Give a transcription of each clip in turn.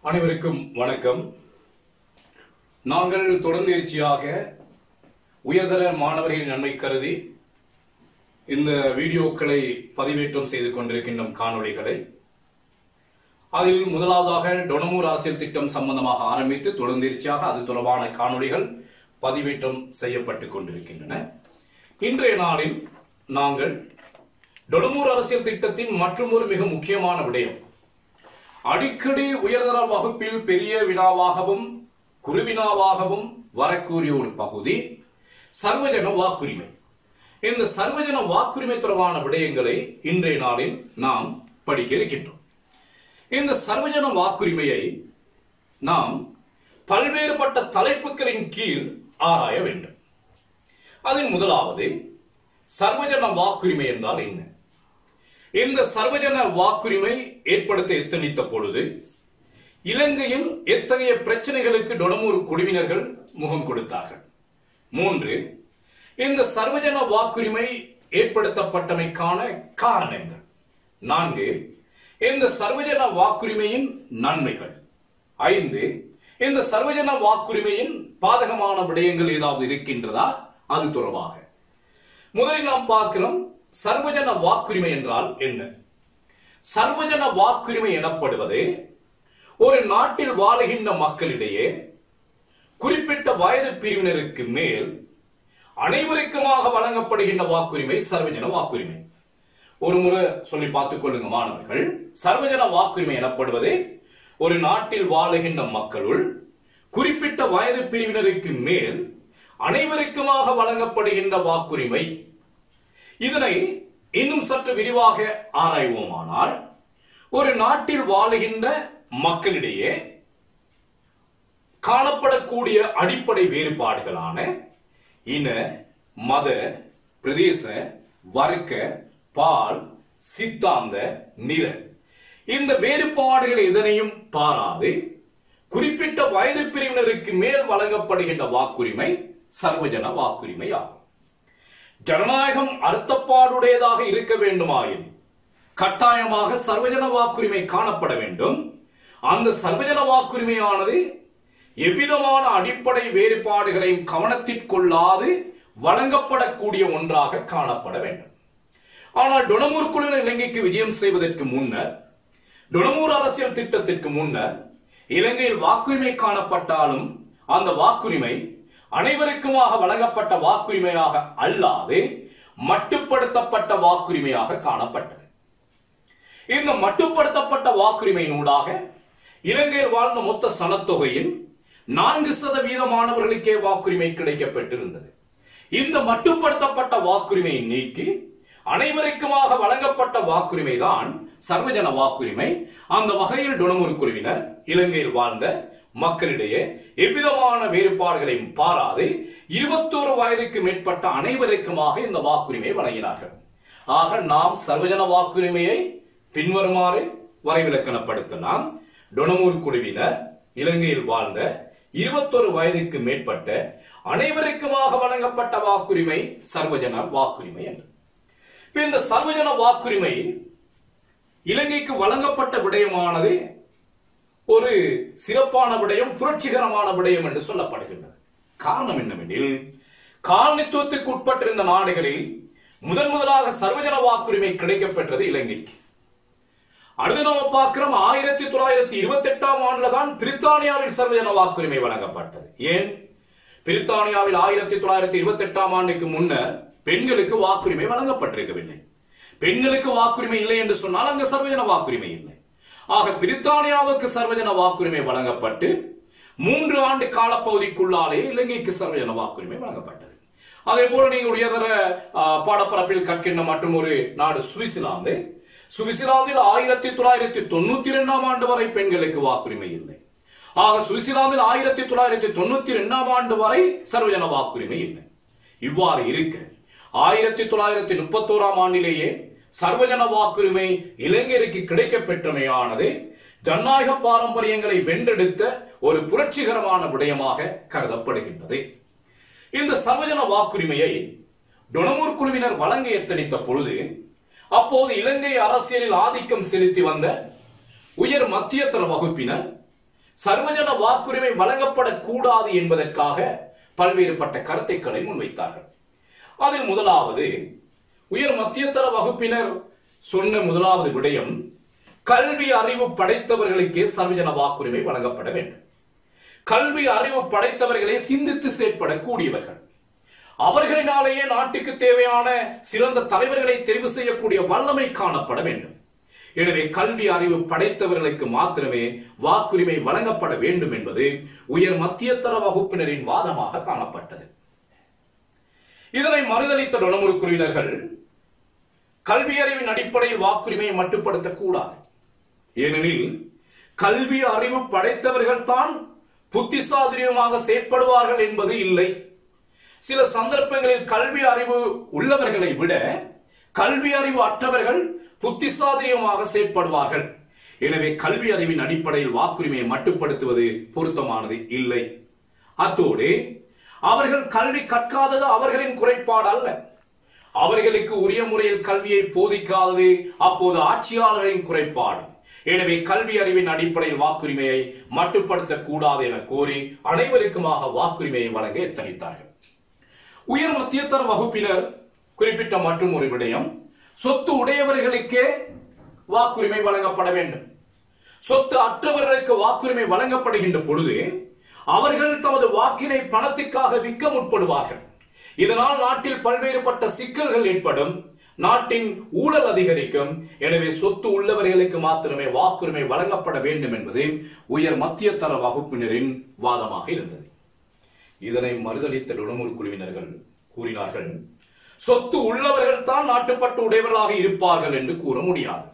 அனைவருக்கும் வணக்கம் நாங்கள் தொடர்ந்தேர்ச்சியாக உயர்தர மாணவர்களின் நன்மை கருதி இந்த வீடியோக்களை பதிவேற்றம் செய்து கொண்டிருக்கின்ற காணொளிகளை அதில் முதலாவதாக டொனமூர் அரசியல் திட்டம் சம்பந்தமாக ஆரம்பித்து தொடர்ந்தேர்ச்சியாக அது தொடர்பான காணொளிகள் பதிவேற்றம் செய்யப்பட்டு கொண்டிருக்கின்றன இன்றைய நாளில் நாங்கள் டொனமூர் அரசியல் திட்டத்தின் மற்றொரு மிக முக்கியமான விடயம் அடிக்கடி உயர்தர வகுப்பில் பெரிய வினாவாகவும் குருவினாவாகவும் வரக்கூடிய ஒரு பகுதி சர்வஜன வாக்குரிமை இந்த சர்வஜன வாக்குரிமை தொடர்பான விடயங்களை இன்றைய நாளில் நாம் படிக்க இருக்கின்றோம் இந்த சர்வஜன வாக்குரிமையை நாம் பல்வேறுபட்ட தலைப்புகளின் கீழ் ஆராய வேண்டும் அதில் முதலாவது சர்வஜன வாக்குரிமை என்றால் என்ன இந்த சர்வஜன வாக்குரிமை ஏற்படுத்த எத்தனித்த பொழுது இலங்கையில் எத்தகைய பிரச்சனைகளுக்கு டொடமூர் குழுவினர்கள் முகம் கொடுத்தார்கள் மூன்று இந்த சர்வஜன வாக்குரிமை ஏற்படுத்தப்பட்டமைக்கான காரணங்கள் நான்கு இந்த சர்வஜன வாக்குரிமையின் நன்மைகள் ஐந்து இந்த சர்வஜன வாக்குரிமையின் பாதகமான விடயங்கள் ஏதாவது இருக்கின்றதா அது தொடர்பாக முதலில் நாம் பார்க்கிறோம் சர்வஜன வாக்குரிமை என்றால் என்ன சர்வஜன வாக்குரிமை எனப்படுவது ஒரு நாட்டில் வாழுகின்ற மக்களிடையே குறிப்பிட்ட வயது பிரிவினருக்கு மேல் அனைவருக்குமாக வழங்கப்படுகின்ற வாக்குரிமை சர்வஜன வாக்குரிமை ஒரு முறை சொல்லி பார்த்துக் கொள்ளுங்க மாணவர்கள் சர்வஜன வாக்குரிமை எனப்படுவது ஒரு நாட்டில் வாழுகின்ற மக்களுள் குறிப்பிட்ட வயது பிரிவினருக்கு மேல் அனைவருக்குமாக வழங்கப்படுகின்ற வாக்குரிமை இதனை இன்னும் சற்று விரிவாக ஆராய்வோமானால் ஒரு நாட்டில் வாழுகின்ற மக்களிடையே காணப்படக்கூடிய அடிப்படை வேறுபாடுகளான இன மத பிரதேச வர்க்க பால் சித்தாந்த நிற இந்த வேறுபாடுகள் எதனையும் பாராது குறிப்பிட்ட வயது பிரிவினருக்கு மேல் வழங்கப்படுகின்ற வாக்குரிமை சர்வஜன வாக்குரிமை ஆகும் ஜனநாயகம் அர்த்தப்பாடுடையதாக இருக்க வேண்டுமாயின் கட்டாயமாக சர்வஜன வாக்குரிமை காணப்பட வேண்டும் அந்த சர்வஜன வாக்குரிமையானது எவ்விதமான அடிப்படை வேறுபாடுகளையும் கவனத்திற்கொள்ளாது வழங்கப்படக்கூடிய ஒன்றாக காணப்பட வேண்டும் ஆனால் டொனமூர் குழுவினர் இலங்கைக்கு விஜயம் செய்வதற்கு முன்னர் டொனமூர் அரசியல் திட்டத்திற்கு முன்னர் இலங்கையில் வாக்குரிமை காணப்பட்டாலும் அந்த வாக்குரிமை அனைவருக்குமாக வழங்கப்பட்ட வாக்குரிமையாக அல்லாது மட்டுப்படுத்தப்பட்ட வாக்குரிமையாக காணப்பட்டது இந்த மட்டுப்படுத்தப்பட்ட வாக்குரிமையினூடாக இலங்கையில் வாழ்ந்த மொத்த சனத்தொகையில் நான்கு சதவீத மாணவர்களுக்கே வாக்குரிமை கிடைக்கப்பட்டிருந்தது இந்த மட்டுப்படுத்தப்பட்ட வாக்குரிமையை நீக்கி அனைவருக்குமாக வழங்கப்பட்ட வாக்குரிமை தான் சர்வஜன வாக்குரிமை அந்த வகையில் டொனமுர் குழுவினர் இலங்கையில் வாழ்ந்த மக்களிடையே எவ்விதமான வேறுபாடுகளையும் பாராது இருபத்தோரு வயதுக்கு மேற்பட்ட அனைவருக்குமாக இந்த வாக்குரிமை வழங்கினார்கள் ஆக நாம் சர்வஜன வாக்குரிமையை பின்வருமாறு வரைவிலக்கணப்படுத்தலாம் டொனமூர் குழுவினர் இலங்கையில் வாழ்ந்த இருபத்தொரு வயதுக்கு மேற்பட்ட அனைவருக்குமாக வழங்கப்பட்ட வாக்குரிமை சர்வஜன வாக்குரிமை என்று இப்ப இந்த சர்வஜன வாக்குரிமை இலங்கைக்கு வழங்கப்பட்ட விடயமானது ஒரு சிறப்பான விடயம் புரட்சிகரமான விடயம் என்று சொல்லப்படுகின்றது காரணம் என்னவெனில் காலனித்துவத்துக்கு உட்பட்டிருந்த நாடுகளில் முதன் முதலாக சர்வஜன வாக்குரிமை கிடைக்கப்பெற்றது இலங்கைக்கு அடுத்து நாம பார்க்கிறோம் ஆயிரத்தி தொள்ளாயிரத்தி இருபத்தி எட்டாம் ஆண்டுல தான் பிரித்தானியாவில் சர்வஜன வாக்குரிமை வழங்கப்பட்டது ஏன் பிரித்தானியாவில் ஆயிரத்தி தொள்ளாயிரத்தி இருபத்தி எட்டாம் ஆண்டுக்கு முன்னர் பெண்களுக்கு வாக்குரிமை வழங்கப்பட்டிருக்கவில்லை பெண்களுக்கு வாக்குரிமை இல்லை என்று சொன்னால் அங்க சர்வஜன வாக்குரிமை இல்லை ஆக பிரித்தானியாவுக்கு சர்வஜன வாக்குரிமை வழங்கப்பட்டு மூன்று ஆண்டு காலப்பகுதிக்குள்ளாலே இலங்கைக்கு சர்வஜன வாக்குரிமை வழங்கப்பட்டது அதே போல நீங்க உயர்தர பாடப்பரப்பில் கற்கின்ற மற்றும் ஒரு நாடு சுவிசிலாந்து சுவிசிலாந்தில் ஆயிரத்தி தொள்ளாயிரத்தி தொண்ணூத்தி இரண்டாம் ஆண்டு வரை பெண்களுக்கு வாக்குரிமை இல்லை ஆக சுவிசிலாந்தில் ஆயிரத்தி தொள்ளாயிரத்தி தொண்ணூத்தி இரண்டாம் ஆண்டு வரை சர்வஜன வாக்குரிமை இல்லை இவ்வாறு இருக்க ஆயிரத்தி தொள்ளாயிரத்தி முப்பத்தோராம் ஆண்டிலேயே சர்வஜன வாக்குரிமை இளைஞருக்கு கிடைக்கப் பெற்றமையானது ஜனநாயக பாரம்பரியங்களை வென்றெடுத்த ஒரு புரட்சிகரமான விடயமாக கருதப்படுகின்றது இந்த சர்வஜன வாக்குரிமையை டொனமூர் குழுவினர் வழங்க எத்தனித்த பொழுது அப்போது இலங்கை அரசியலில் ஆதிக்கம் செலுத்தி வந்த உயர் மத்தியதர வகுப்பினர் சர்வஜன வாக்குரிமை வழங்கப்படக்கூடாது என்பதற்காக பல்வேறுபட்ட கருத்துக்களை முன்வைத்தார்கள் அதில் முதலாவது உயர் மத்தியதர வகுப்பினர் சொன்ன முதலாவது விடயம் கல்வி அறிவு படைத்தவர்களுக்கே சர்வஜன வாக்குரிமை வழங்கப்பட வேண்டும் கல்வி அறிவு படைத்தவர்களே சிந்தித்து செயற்படக்கூடியவர்கள் அவர்களினாலேயே நாட்டுக்கு தேவையான சிறந்த தலைவர்களை தெரிவு செய்யக்கூடிய வல்லமை காணப்பட வேண்டும் எனவே கல்வி அறிவு படைத்தவர்களுக்கு மாத்திரமே வாக்குரிமை வழங்கப்பட வேண்டும் என்பது உயர் மத்தியதர வகுப்பினரின் வாதமாக காணப்பட்டது இதனை மறுதளித்த டொலமுறு குழுவினர்கள் கல்வி அறிவின் அடிப்படையில் வாக்குரிமையை மட்டுப்படுத்தக்கூடாது ஏனெனில் கல்வி அறிவு படைத்தவர்கள் தான் புத்திசாதுரியமாக செயற்படுவார்கள் என்பது இல்லை சில சந்தர்ப்பங்களில் கல்வி அறிவு உள்ளவர்களை விட கல்வி அறிவு அற்றவர்கள் புத்திசாதுரியமாக செயற்படுவார்கள் எனவே கல்வி அறிவின் அடிப்படையில் வாக்குரிமையை மட்டுப்படுத்துவது பொருத்தமானது இல்லை அத்தோடு அவர்கள் கல்வி கற்காதது அவர்களின் குறைபாடு அல்ல அவர்களுக்கு உரிய முறையில் கல்வியை போதிக்காதது அப்போது ஆட்சியாளர்களின் குறைபாடு எனவே கல்வி அறிவின் அடிப்படையில் வாக்குரிமையை மட்டுப்படுத்தக் கூடாது என கோரி அனைவருக்குமாக வாக்குரிமையை வழங்க எத்தனித்தார்கள் உயர் மத்தியதர வகுப்பினர் குறிப்பிட்ட மற்றும் ஒரு விடயம் சொத்து உடையவர்களுக்கே வாக்குரிமை வழங்கப்பட வேண்டும் சொத்து அற்றவர்களுக்கு வாக்குரிமை வழங்கப்படுகின்ற பொழுது அவர்கள் தமது வாக்கினை பணத்துக்காக விற்க முற்படுவார்கள் இதனால் நாட்டில் பல்வேறுபட்ட சிக்கல்கள் ஏற்படும் நாட்டின் ஊழல் அதிகரிக்கும் எனவே சொத்து உள்ளவர்களுக்கு மாத்திரமே வாக்குரிமை வழங்கப்பட வேண்டும் என்பது உயர் மத்திய தர வகுப்பினரின் வாதமாக இருந்தது இதனை மறுதளித்த டுணமுல் குழுவினர்கள் கூறினார்கள் சொத்து உள்ளவர்கள் தான் நாட்டுப்பட்டு உடையவர்களாக இருப்பார்கள் என்று கூற முடியாது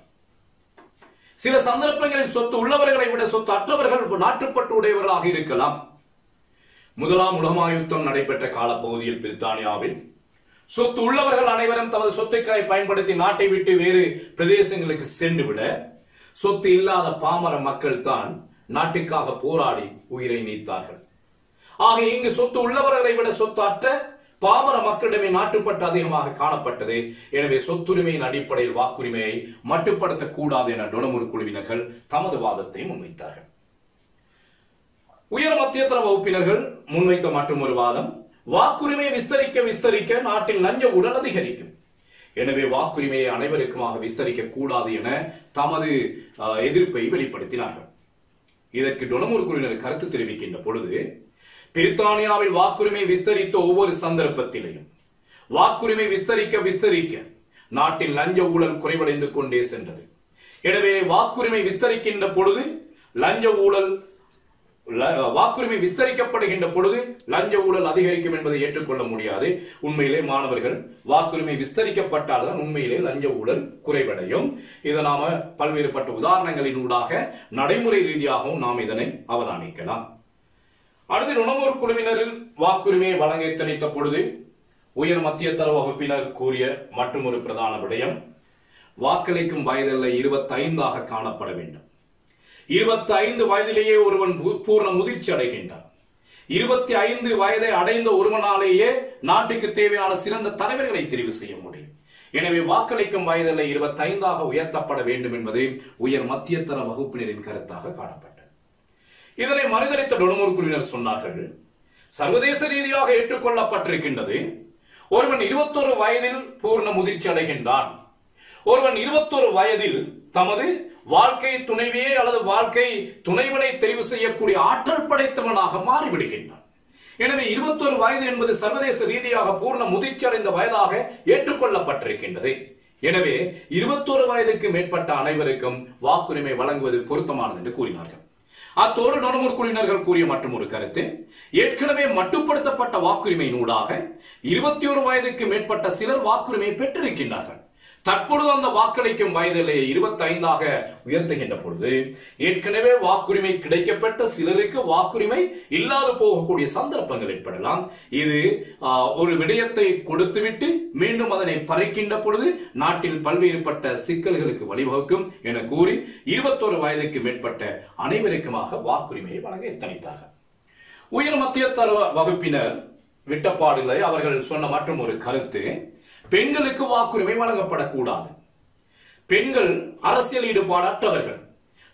சில சந்தர்ப்பங்களில் சொத்து உள்ளவர்களை விட சொத்து அற்றவர்கள் நாட்டுப்பட்டு உடையவர்களாக இருக்கலாம் முதலாம் உலகமாயுத்தம் நடைபெற்ற காலப்பகுதியில் பிரித்தானியாவில் சொத்து உள்ளவர்கள் அனைவரும் தமது சொத்துக்களை பயன்படுத்தி நாட்டை விட்டு வேறு பிரதேசங்களுக்கு சென்று விட சொத்து இல்லாத பாமர மக்கள் தான் நாட்டுக்காக போராடி உயிரை நீத்தார்கள் ஆக இங்கு சொத்து உள்ளவர்களை விட சொத்து அற்ற பாமர மக்களிடமே நாட்டுப்பட்டு அதிகமாக காணப்பட்டது எனவே சொத்துரிமையின் அடிப்படையில் வாக்குரிமையை மட்டுப்படுத்தக் கூடாது என டொனமுறு குழுவினர்கள் தமது வாதத்தை முன்வைத்தார்கள் உயர் மத்தியதர வகுப்பினர்கள் முன்வைத்த மற்றும் ஒரு வாதம் வாக்குரிமை விஸ்தரிக்க விஸ்தரிக்க நாட்டில் லஞ்ச ஊழல் அதிகரிக்கும் எனவே வாக்குரிமையை அனைவருக்குமாக விஸ்தரிக்க கூடாது என தமது அஹ், எதிர்ப்பை வெளிப்படுத்தினார்கள் இதற்கு டொனமுறு குழுவினர் கருத்து தெரிவிக்கின்ற பொழுது பிரித்தானியாவில் வாக்குரிமை விஸ்தரித்த ஒவ்வொரு சந்தர்ப்பத்திலையும் வாக்குரிமை விஸ்தரிக்க விஸ்தரிக்க நாட்டில் லஞ்ச ஊழல் குறைவடைந்து கொண்டே சென்றது எனவே வாக்குரிமை விஸ்தரிக்கின்ற பொழுது லஞ்ச ஊழல் ல- வாக்குரிமை விஸ்தரிக்கப்படுகின்ற பொழுது லஞ்ச ஊழல் அதிகரிக்கும் என்பதை ஏற்றுக்கொள்ள முடியாது உண்மையிலே மாணவர்கள் வாக்குரிமை விஸ்தரிக்கப்பட்டால்தான் உண்மையிலே லஞ்ச ஊழல் குறைவடையும் இதை நாம பல்வேறுபட்ட உதாரணங்களின் ஊடாக நடைமுறை ரீதியாகவும் நாம் இதனை அவதானிக்கலாம் அடுத்து நுணவோர் குழுவினரில் வாக்குரிமையை வழங்க எத்தனித்த பொழுது உயர் மத்தியதர வகுப்பினர் கூறிய மற்றும் ஒரு பிரதான விடயம் வாக்களிக்கும் வயதில்லை இருபத்தைந்தாக காணப்பட வேண்டும் இருபத்தி ஐந்து வயதிலேயே ஒருவன் பூ- பூர்ண முதிர்ச்சி அடைகின்றான் இருபத்தி ஐந்து வயதை அடைந்த ஒருவனாலேயே நாட்டுக்கு தேவையான சிறந்த தலைவர்களை தெரிவு செய்ய முடியும் எனவே வாக்களிக்கும் வயதில்லை இருபத்தைந்தாக உயர்த்தப்பட வேண்டும் என்பது உயர் மத்தியதர வகுப்பினரின் கருத்தாக காணப்பட்டது இதனை மறுதளித்த டொனமூர் குழுவினர் சொன்னார்கள் சர்வதேச ரீதியாக ஏற்றுக்கொள்ளப்பட்டிருக்கின்றது ஒருவன் இருபத்தொரு வயதில் பூர்ண முதிர்ச்சி அடைகின்றான் ஒருவன் இருபத்தொரு வயதில் தமது வாழ்க்கை துணைவியை அல்லது வாழ்க்கை துணைவனை தெரிவு செய்யக்கூடிய ஆற்றல் படைத்தவனாக மாறிவிடுகின்றான் எனவே இருபத்தொரு வயது என்பது சர்வதேச ரீதியாக பூர்ண முதிர்ச்சி அடைந்த வயதாக ஏற்றுக்கொள்ளப்பட்டிருக்கின்றது எனவே இருபத்தொரு வயதுக்கு மேற்பட்ட அனைவருக்கும் வாக்குரிமை வழங்குவது பொருத்தமானது என்று கூறினார்கள் அத்தோடு நொனமூர் குழுவினர்கள் கூறிய மற்றும் ஒரு கருத்து ஏற்கனவே மட்டுப்படுத்தப்பட்ட வாக்குரிமையினூடாக இருபத்தி ஒரு வயதுக்கு மேற்பட்ட சிலர் வாக்குரிமை பெற்றிருக்கின்றார்கள் தற்பொழுது அந்த வாக்களிக்கும் வயதிலே இருபத்தி ஐந்தாக உயர்த்துகின்ற பொழுது ஏற்கனவே வாக்குரிமை கிடைக்கப்பட்ட சிலருக்கு வாக்குரிமை இல்லாது போகக்கூடிய சந்தர்ப்பங்கள் ஏற்படலாம் இது ஆஹ், ஒரு விடயத்தை கொடுத்துவிட்டு மீண்டும் அதனை பறிக்கின்ற பொழுது நாட்டில் பல்வேறுபட்ட சிக்கல்களுக்கு வழிவகுக்கும் என கூறி இருபத்தோரு வயதுக்கு மேற்பட்ட அனைவருக்குமாக வாக்குரிமையை வழங்க எத்தனித்தார்கள் உயர் மத்தியதர வகுப்பினர் விட்டப்பாடில்லை அவர்கள் சொன்ன மற்றும் ஒரு கருத்து பெண்களுக்கு வாக்குரிமை வழங்கப்படக்கூடாது பெண்கள் அரசியல் ஈடுபாடு அற்றவர்கள்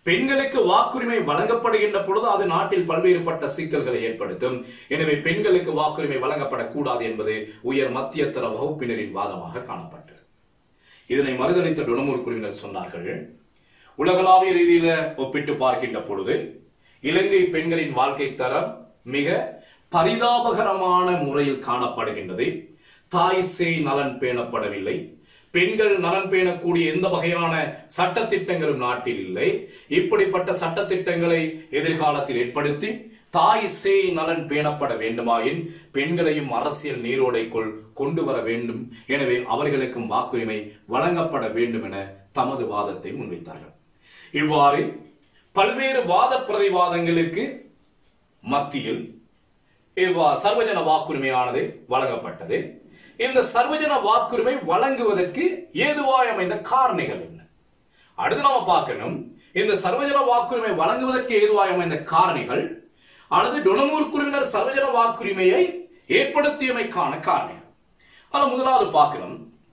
பெண்களுக்கு வாக்குரிமை வழங்கப்படுகின்ற பொழுது அது நாட்டில் பல்வேறுபட்ட சிக்கல்களை ஏற்படுத்தும் எனவே பெண்களுக்கு வாக்குரிமை வழங்கப்படக்கூடாது என்பது உயர் மத்தியதர வகுப்பினரின் வாதமாக காணப்பட்டது இதனை மறுதளித்த டொனமூர் குழுவினர் சொன்னார்கள் உலகளாவிய ரீதியில ஒப்பிட்டு பார்க்கின்ற பொழுது இலங்கை பெண்களின் வாழ்க்கை தரம் மிக பரிதாபகரமான முறையில் காணப்படுகின்றது தாய் சேய் நலன் பேணப்படவில்லை பெண்கள் நலன் பேணக்கூடிய எந்த வகையான சட்டத்திட்டங்களும் நாட்டில் இல்லை இப்படிப்பட்ட சட்டத்திட்டங்களை எதிர்காலத்தில் ஏற்படுத்தி தாய் சேய் நலன் பேணப்பட வேண்டுமாயின் பெண்களையும் அரசியல் நீரோடைக்குள் கொண்டு வர வேண்டும் எனவே அவர்களுக்கும் வாக்குரிமை வழங்கப்பட வேண்டும் என தமது வாதத்தை முன்வைத்தார்கள் இவ்வாறு பல்வேறு வாத பிரதிவாதங்களுக்கு மத்தியில் இவ்வா சர்வஜன வாக்குரிமையானது வழங்கப்பட்டது இந்த சர்வஜன வாக்குரிமை வழங்குவதற்கு ஏதுவாய் அமைந்த காரணிகள் என்ன அடுத்து நாம பார்க்கணும் இந்த சர்வஜன வாக்குரிமை வழங்குவதற்கு ஏதுவாய் அமைந்த காரணிகள் அல்லது டொனமூர் குழுவினர் சர்வஜன வாக்குரிமையை ஏற்படுத்தியமைக்கான காரணிகள் அதில் முதலாவது பார்க்கணும்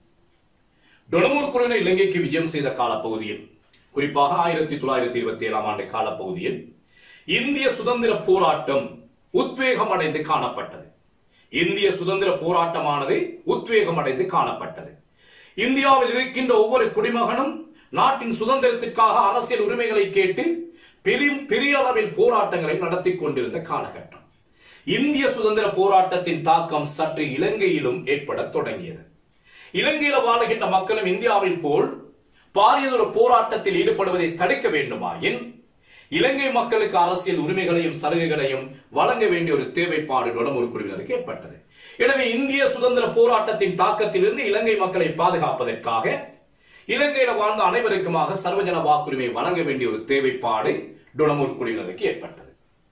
டொனமூர் குழுவினர் இலங்கைக்கு விஜயம் செய்த காலப்பகுதியில் குறிப்பாக ஆயிரத்தி தொள்ளாயிரத்தி இருபத்தி ஏழாம் ஆண்டு காலப்பகுதியில் இந்திய சுதந்திர போராட்டம் உத்வேகம் அடைந்து காணப்பட்டது இந்திய சுதந்திர போராட்டமானது உத்வேகம் அடைந்து காணப்பட்டது இந்தியாவில் இருக்கின்ற ஒவ்வொரு குடிமகனும் நாட்டின் சுதந்திரத்திற்காக அரசியல் உரிமைகளை கேட்டு பெரிய பெரிய அளவில் போராட்டங்களை நடத்தி கொண்டிருந்த காலகட்டம் இந்திய சுதந்திர போராட்டத்தின் தாக்கம் சற்று இலங்கையிலும் ஏற்படத் தொடங்கியது இலங்கையில வாழுகின்ற மக்களும் இந்தியாவில் போல் பாரியதொரு போராட்டத்தில் ஈடுபடுவதை தடுக்க வேண்டுமாயின் இலங்கை மக்களுக்கு அரசியல் உரிமைகளையும் சலுகைகளையும் வழங்க வேண்டிய ஒரு தேவைப்பாடு டொடமூர் குழுவினருக்கு ஏற்பட்டது எனவே இந்திய சுதந்திர போராட்டத்தின் தாக்கத்திலிருந்து இலங்கை மக்களை பாதுகாப்பதற்காக இலங்கையில வாழ்ந்த அனைவருக்குமாக சர்வஜன வாக்குரிமை வழங்க வேண்டிய ஒரு தேவைப்பாடு டொடமூர் குழுவினருக்கு ஏற்பட்டது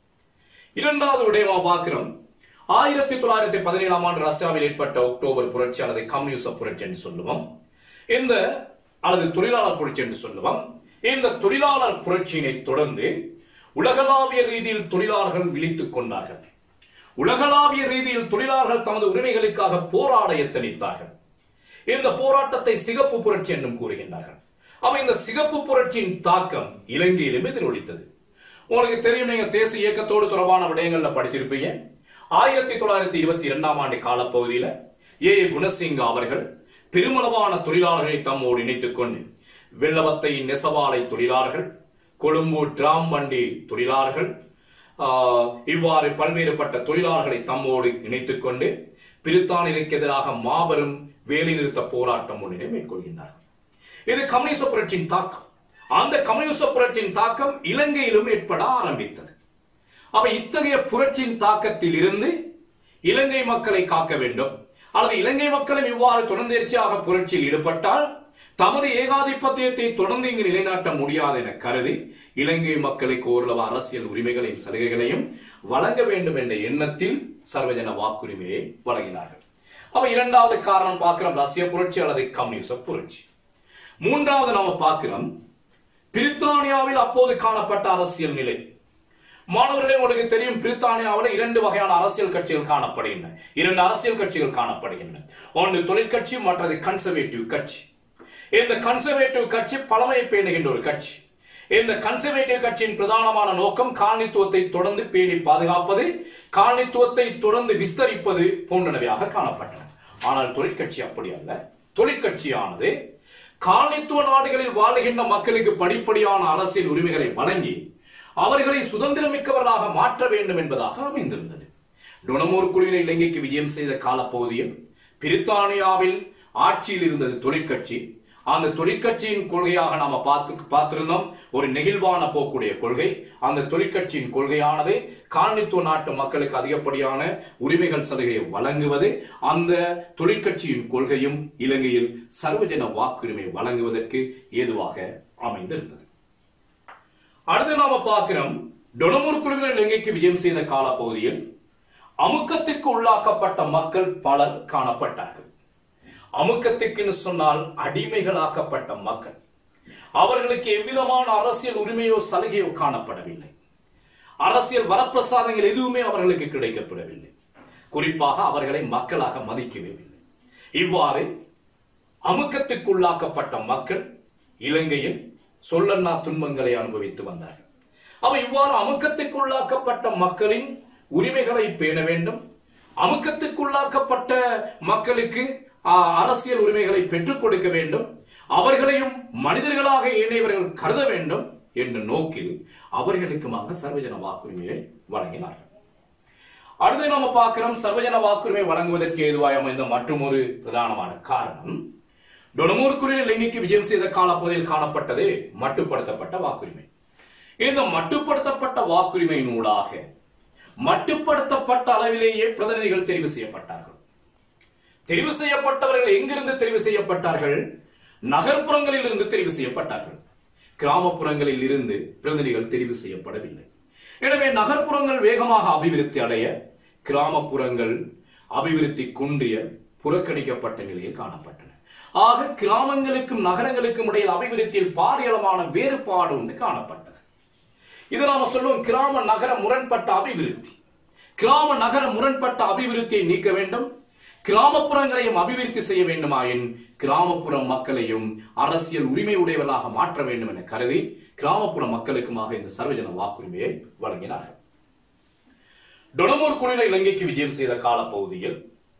இரண்டாவது விடயமா பார்க்கிறோம் ஆயிரத்தி தொள்ளாயிரத்தி பதினேழாம் ஆண்டு ரஷ்யாவில் ஏற்பட்ட அக்டோபர் புரட்சி அல்லது கம்யூனிச புரட்சி என்று சொல்லுவோம் இந்த அல்லது தொழிலாளர் புரட்சி என்று சொல்லுவோம் இந்த தொழிலாளர் புரட்சியினை தொடர்ந்து உலகளாவிய ரீதியில் தொழிலாளர்கள் விழித்துக் கொண்டார்கள் உலகளாவிய ரீதியில் தொழிலாளர்கள் தமது உரிமைகளுக்காக போராட எத்தனித்தார்கள் இந்த போராட்டத்தை சிகப்பு புரட்சி என்றும் கூறுகின்றார்கள் அப்ப இந்த சிகப்பு புரட்சியின் தாக்கம் இலங்கையிலும் எதிரொலித்தது உங்களுக்கு தெரியும் நீங்க தேசிய இயக்கத்தோடு தொடர்பான விடயங்கள்ல படிச்சிருப்பீங்க ஆயிரத்தி தொள்ளாயிரத்தி இருபத்தி இரண்டாம் ஆண்டு காலப்பகுதியில ஏ குணசிங்கா அவர்கள் பெருமளவான தொழிலாளர்களை தம்மோடு இணைத்துக் கொண்டு வெள்ளவத்தை நெசவாலை தொழிலாளர்கள் கொழும்பு டிராம் வண்டி தொழிலாளர்கள் ஆஹ், இவ்வாறு பல்வேறுபட்ட தொழிலாளர்களை தம்மோடு இணைத்துக் கொண்டு பிரித்தானியருக்கு எதிராக மாபெரும் வேலைநிறுத்த போராட்டம் ஒன்றினை மேற்கொள்கின்றார்கள் இது கம்யூனிச புரட்சியின் தாக்கம் அந்த கம்யூனிச புரட்சியின் தாக்கம் இலங்கையிலும் ஏற்பட ஆரம்பித்தது அப்ப இத்தகைய புரட்சியின் தாக்கத்தில் இருந்து இலங்கை மக்களை காக்க வேண்டும் அல்லது இலங்கை மக்களும் இவ்வாறு தொடர்ந்தேர்ச்சியாக புரட்சியில் ஈடுபட்டால் தமது ஏகாதிபத்தியத்தை தொடர்ந்து இங்கு நிலைநாட்ட முடியாது என கருதி இலங்கை மக்களுக்கு ஓரளவு அரசியல் உரிமைகளையும் சலுகைகளையும் வழங்க வேண்டும் என்ற எண்ணத்தில் சர்வஜன வாக்குரிமையை வழங்கினார்கள் அப்ப இரண்டாவது காரணம் பார்க்கிறோம் ரஷ்ய புரட்சி அல்லது கம்யூனிச புரட்சி மூன்றாவது நாம பார்க்கிறோம் பிரித்தானியாவில் அப்போது காணப்பட்ட அரசியல் நிலை மாணவர்களே உங்களுக்கு தெரியும் பிரித்தானியாவில் இரண்டு வகையான அரசியல் கட்சிகள் காணப்படுகின்றன இரண்டு அரசியல் கட்சிகள் காணப்படுகின்றன ஒன்று தொழிற்கட்சி மற்றது கன்சர்வேட்டிவ் கட்சி இந்த கன்சர்வேட்டிவ் கட்சி பழமையை பேணுகின்ற ஒரு கட்சி இந்த கன்சர்வேட்டிவ் கட்சியின் பிரதானமான நோக்கம் காலனித்துவத்தை தொடர்ந்து பேணி பாதுகாப்பது காலனித்துவத்தை தொடர்ந்து விஸ்தரிப்பது போன்றனவையாக காணப்பட்டன ஆனால் தொழிற்கட்சி அப்படி அல்ல தொழிற்கட்சியானது காலனித்துவ நாடுகளில் வாழுகின்ற மக்களுக்கு படிப்படியான அரசியல் உரிமைகளை வழங்கி அவர்களை சுதந்திரமிக்கவர்களாக மாற்ற வேண்டும் என்பதாக அமைந்திருந்தது டொனமூர் குழுவினர் இலங்கைக்கு விஜயம் செய்த காலப்பகுதியில் பிரித்தானியாவில் ஆட்சியில் இருந்தது தொழிற்கட்சி அந்த தொழிற்கட்சியின் கொள்கையாக நாம பார்த்து பார்த்திருந்தோம் ஒரு நெகிழ்வான போக்குடைய கொள்கை அந்த தொழிற்கட்சியின் கொள்கையானது காலனித்துவ நாட்டு மக்களுக்கு அதிகப்படியான உரிமைகள் சலுகையை வழங்குவது அந்த தொழிற்கட்சியின் கொள்கையும் இலங்கையில் சர்வஜன வாக்குரிமை வழங்குவதற்கு ஏதுவாக அமைந்திருந்தது அடுத்து நாம பார்க்கிறோம் டொனமூர் குழுவினர் இலங்கைக்கு விஜயம் செய்த காலப்பகுதியில் அமுக்கத்திற்கு உள்ளாக்கப்பட்ட மக்கள் பலர் காணப்பட்டார்கள் அமுக்கத்திற்குன்னு சொன்னால் அடிமைகளாக்கப்பட்ட மக்கள் அவர்களுக்கு எவ்விதமான அரசியல் உரிமையோ சலுகையோ காணப்படவில்லை அரசியல் வரப்பிரசாதங்கள் எதுவுமே அவர்களுக்கு கிடைக்கப்படவில்லை குறிப்பாக அவர்களை மக்களாக மதிக்கவே இல்லை இவ்வாறு அமுக்கத்துக்குள்ளாக்கப்பட்ட மக்கள் இலங்கையில் சொல்லன்னா துன்பங்களை அனுபவித்து வந்தார்கள் அவ இவ்வாறு அமுக்கத்துக்குள்ளாக்கப்பட்ட மக்களின் உரிமைகளை பேண வேண்டும் அமுக்கத்துக்குள்ளாக்கப்பட்ட மக்களுக்கு ஆ, அரசியல் உரிமைகளை பெற்றுக் கொடுக்க வேண்டும் அவர்களையும் மனிதர்களாக ஏனையவர்கள் கருத வேண்டும் என்ற நோக்கில் அவர்களுக்குமாக சர்வஜன வாக்குரிமையை வழங்கினார்கள் அடுத்து நாம பார்க்கிறோம் சர்வஜன வாக்குரிமை வழங்குவதற்கு ஏதுவாய் அமைந்த மற்றொரு பிரதானமான காரணம் டொனமூருக்குரிய இலங்கைக்கு விஜயம் செய்த காலப்பகுதியில் காணப்பட்டது மட்டுப்படுத்தப்பட்ட வாக்குரிமை இந்த மட்டுப்படுத்தப்பட்ட வாக்குரிமையினூடாக மட்டுப்படுத்தப்பட்ட அளவிலேயே பிரதிநிதிகள் தெரிவு செய்யப்பட்டார்கள் தெரிவு செய்யப்பட்டவர்கள் எங்கிருந்து தெரிவு செய்யப்பட்டார்கள் நகர்ப்புறங்களில் இருந்து தெரிவு செய்யப்பட்டார்கள் கிராமப்புறங்களில் இருந்து பிரதிநிதிகள் தெரிவு செய்யப்படவில்லை எனவே நகர்ப்புறங்கள் வேகமாக அபிவிருத்தி அடைய கிராமப்புறங்கள் அபிவிருத்தி குன்றிய புறக்கணிக்கப்பட்ட நிலையில் காணப்பட்டன ஆக கிராமங்களுக்கும் நகரங்களுக்கும் இடையில் அபிவிருத்தியில் பாரியளமான வேறுபாடு ஒன்று காணப்பட்டது இது நாம சொல்லுவோம் கிராம நகர முரண்பட்ட அபிவிருத்தி கிராம நகர முரண்பட்ட அபிவிருத்தியை நீக்க வேண்டும் கிராமப்புறங்களையும் அபிவிருத்தி செய்ய வேண்டுமாயின் கிராமப்புற மக்களையும் அரசியல் உரிமை உடையவர்களாக மாற்ற வேண்டும் என கருதி கிராமப்புற மக்களுக்குமாக இந்த சர்வஜன வாக்குரிமையை வழங்கினார்கள் டொனமூர் குழுவினர் இலங்கைக்கு விஜயம் செய்த காலப்பகுதியில்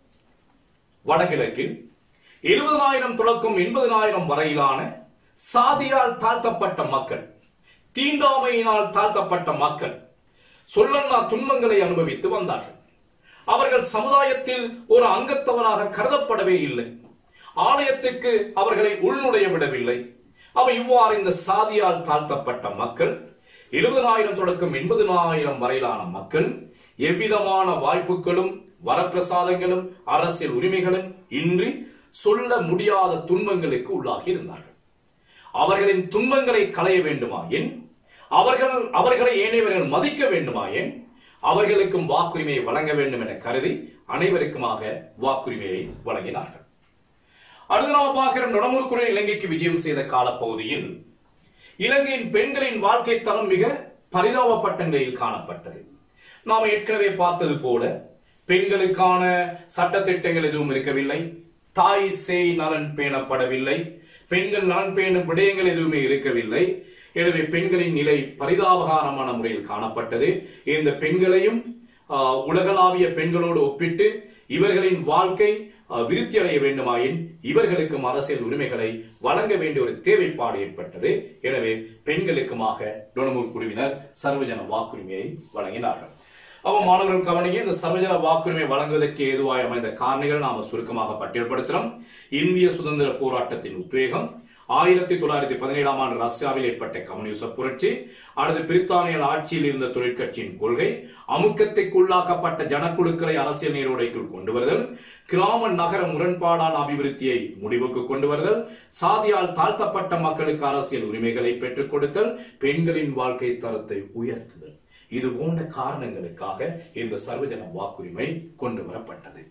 வடகிழக்கில் எழுபதாயிரம் தொடக்கம் எண்பதனாயிரம் வரையிலான சாதியால் தாழ்த்தப்பட்ட மக்கள் தீண்டாமையினால் தாழ்த்தப்பட்ட மக்கள் சொல்லன்னா துன்பங்களை அனுபவித்து வந்தார்கள் அவர்கள் சமுதாயத்தில் ஒரு அங்கத்தவராக கருதப்படவே இல்லை ஆலயத்துக்கு அவர்களை உள்நுழைய விடவில்லை அவை இவ்வாறு இந்த சாதியால் தாழ்த்தப்பட்ட மக்கள் எழுபதாயிரம் தொடக்கம் எண்பதனாயிரம் வரையிலான மக்கள் எவ்விதமான வாய்ப்புகளும் வரப்பிரசாதங்களும் அரசியல் உரிமைகளும் இன்றி சொல்ல முடியாத துன்பங்களுக்கு உள்ளாகி இருந்தார்கள் அவர்களின் துன்பங்களை களைய வேண்டுமாயின் அவர்கள் அவர்களை ஏனையவர்கள் மதிக்க வேண்டுமாயின் அவர்களுக்கும் வாக்குரிமையை வழங்க வேண்டும் என கருதி அனைவருக்குமாக வாக்குரிமையை வழங்கினார்கள் அடுத்து நாம பார்க்கிற நுடமுறுக்குறை இலங்கைக்கு விஜயம் செய்த காலப்பகுதியில் இலங்கையின் பெண்களின் வாழ்க்கை தரம் மிக பரிதாபப்பட்ட நிலையில் காணப்பட்டது நாம் ஏற்கனவே பார்த்தது போல பெண்களுக்கான சட்டத்திட்டங்கள் எதுவும் இருக்கவில்லை தாய் சேய் நலன் பேணப்படவில்லை பெண்கள் நலன் பேணும் விடயங்கள் எதுவுமே இருக்கவில்லை எனவே பெண்களின் நிலை பரிதாபகரமான முறையில் காணப்பட்டது இந்த பெண்களையும் ஆஹ், உலகளாவிய பெண்களோடு ஒப்பிட்டு இவர்களின் வாழ்க்கை ஆஹ், விருத்தி அடைய வேண்டுமாயின் இவர்களுக்கும் அரசியல் உரிமைகளை வழங்க வேண்டிய ஒரு தேவைப்பாடு ஏற்பட்டது எனவே பெண்களுக்குமாக டொனமூர் குழுவினர் சர்வஜன வாக்குரிமையை வழங்கினார்கள் அப்ப மாணவர்கள் கவனிங்க இந்த சர்வஜன வாக்குரிமை வழங்குவதற்கு ஏதுவாய் அமைந்த காரணிகள் நாம சுருக்கமாக பட்டியல்படுத்துறோம் இந்திய சுதந்திர போராட்டத்தின் உத்வேகம் ஆயிரத்தி தொள்ளாயிரத்தி பதினேழாம் ஆண்டு ரஷ்யாவில் ஏற்பட்ட கம்யூனிச புரட்சி அடுத்து பிரித்தானியல் ஆட்சியில் இருந்த தொழிற்கட்சியின் கொள்கை அமுக்கத்திற்குள்ளாக்கப்பட்ட ஜனக்குழுக்களை அரசியல் நீரோடைக்குள் கொண்டு வருதல் கிராம நகர முரண்பாடான அபிவிருத்தியை முடிவுக்கு கொண்டு வருதல் சாதியால் தாழ்த்தப்பட்ட மக்களுக்கு அரசியல் உரிமைகளை பெற்றுக் கொடுத்தல் பெண்களின் வாழ்க்கை தரத்தை உயர்த்துதல் இது போன்ற காரணங்களுக்காக இந்த சர்வஜன வாக்குரிமை கொண்டு வரப்பட்டது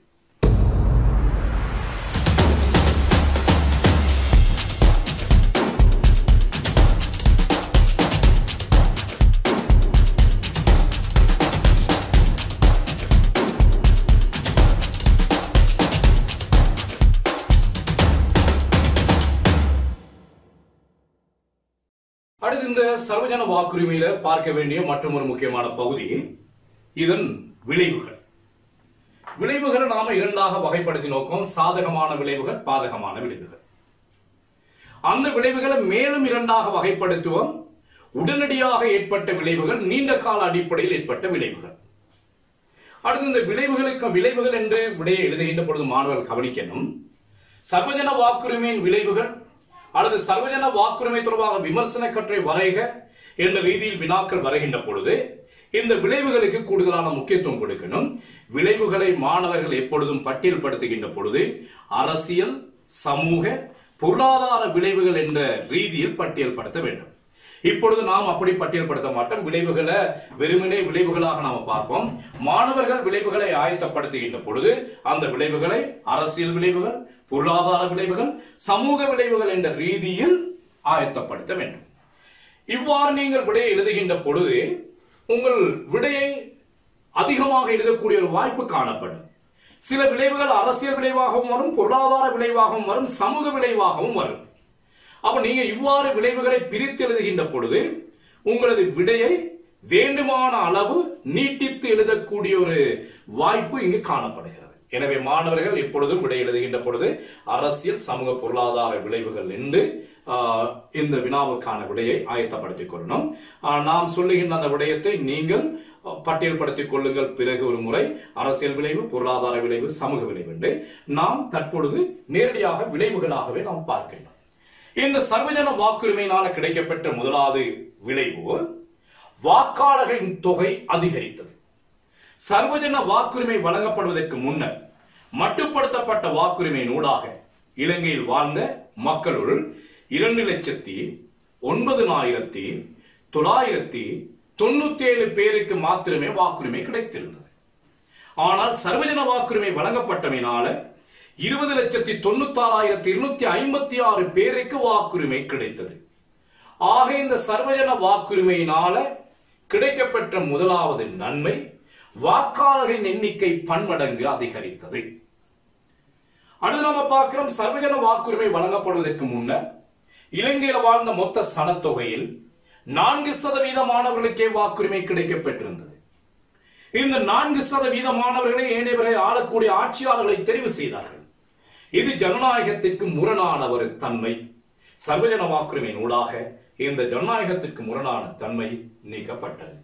அடுத்து இந்த சர்வஜன வாக்குரிமையில பார்க்க வேண்டிய மற்றும் ஒரு முக்கியமான பகுதி இதன் விளைவுகள் விளைவுகளை நாம இரண்டாக வகைப்படுத்தி நோக்கம் சாதகமான விளைவுகள் பாதகமான விளைவுகள் அந்த விளைவுகளை மேலும் இரண்டாக வகைப்படுத்துவோம் உடனடியாக ஏற்பட்ட விளைவுகள் நீண்ட கால அடிப்படையில் ஏற்பட்ட விளைவுகள் அடுத்து இந்த விளைவுகளுக்கு விளைவுகள் என்று விடையை எழுதுகின்ற பொழுது மாணவர்கள் கவனிக்கணும் சர்வஜன வாக்குரிமையின் விளைவுகள் அல்லது சர்வஜன வாக்குரிமை தொடர்பாக விமர்சன கற்றை வரைக என்ற ரீதியில் வினாக்கள் வருகின்ற பொழுது இந்த விளைவுகளுக்கு கூடுதலான முக்கியத்துவம் கொடுக்கணும் விளைவுகளை மாணவர்கள் எப்பொழுதும் பட்டியல்படுத்துகின்ற பொழுது அரசியல் சமூக பொருளாதார விளைவுகள் என்ற ரீதியில் பட்டியல்படுத்த வேண்டும் இப்பொழுது நாம் அப்படி பட்டியல்படுத்த மாட்டோம் விளைவுகளை வெறுமனே விளைவுகளாக நாம் பார்ப்போம் மாணவர்கள் விளைவுகளை ஆயத்தப்படுத்துகின்ற பொழுது அந்த விளைவுகளை அரசியல் விளைவுகள் பொருளாதார விளைவுகள் சமூக விளைவுகள் என்ற ரீதியில் ஆயத்தப்படுத்த வேண்டும் இவ்வாறு நீங்கள் விடையை எழுதுகின்ற பொழுது உங்கள் விடையை அதிகமாக எழுதக்கூடிய ஒரு வாய்ப்பு காணப்படும் சில விளைவுகள் அரசியல் விளைவாகவும் வரும் பொருளாதார விளைவாகவும் வரும் சமூக விளைவாகவும் வரும் அப்ப நீங்க இவ்வாறு விளைவுகளை பிரித்து எழுதுகின்ற பொழுது உங்களது விடையை வேண்டுமான அளவு நீட்டித்து எழுதக்கூடிய ஒரு வாய்ப்பு இங்கு காணப்படுகிறது எனவே மாணவர்கள் எப்பொழுதும் விடை எழுதுகின்ற பொழுது அரசியல் சமூக பொருளாதார விளைவுகள் என்று ஆஹ், இந்த வினாவுக்கான விடையை ஆயத்தப்படுத்திக் கொள்ளணும் ஆஹ், நாம் சொல்லுகின்ற அந்த விடயத்தை நீங்கள் அஹ், பட்டியல்படுத்திக் கொள்ளுங்கள் பிறகு ஒரு முறை அரசியல் விளைவு பொருளாதார விளைவு சமூக விளைவு என்று நாம் தற்பொழுது நேரடியாக விளைவுகளாகவே நாம் பார்க்கின்றோம் இந்த சர்வஜன வாக்குரிமையினால கிடைக்கப்பெற்ற முதலாவது விளைவு வாக்காளர்களின் தொகை அதிகரித்தது சர்வஜன வாக்குரிமை வழங்கப்படுவதற்கு முன்னர் மட்டுப்படுத்தப்பட்ட வாக்குரிமையின் ஊடாக இலங்கையில் வாழ்ந்த மக்களுள் இரண்டு லட்சத்தி ஒன்பதுனாயிரத்தி தொள்ளாயிரத்தி தொண்ணூத்தி ஏழு பேருக்கு மாத்திரமே வாக்குரிமை கிடைத்திருந்தது ஆனால் சர்வஜன வாக்குரிமை வழங்கப்பட்டமையினால இருபது லட்சத்தி தொண்ணூத்தாறாயிரத்தி இருநூத்தி ஐம்பத்தி ஆறு பேருக்கு வாக்குரிமை கிடைத்தது ஆக இந்த சர்வஜன வாக்குரிமையினால கிடைக்கப்பெற்ற முதலாவது நன்மை வாக்காளர்களின் எண்ணிக்கை பன்மடங்கு அதிகரித்தது அடுத்து நாம பார்க்கிறோம் சர்வஜன வாக்குரிமை வழங்கப்படுவதற்கு முன்னர் இலங்கையில் வாழ்ந்த மொத்த சனத்தொகையில் நான்கு சதவீத மாணவர்களுக்கே வாக்குரிமை கிடைக்கப்பெற்றிருந்தது இந்த நான்கு சதவீத மாணவர்களே ஏனையவரை ஆளக்கூடிய ஆட்சியாளர்களை தெரிவு செய்தார்கள் இது ஜனநாயகத்திற்கு முரணான ஒரு தன்மை சர்வஜன வாக்குரிமையின் ஊடாக இந்த ஜனநாயகத்திற்கு முரணான தன்மை நீக்கப்பட்டது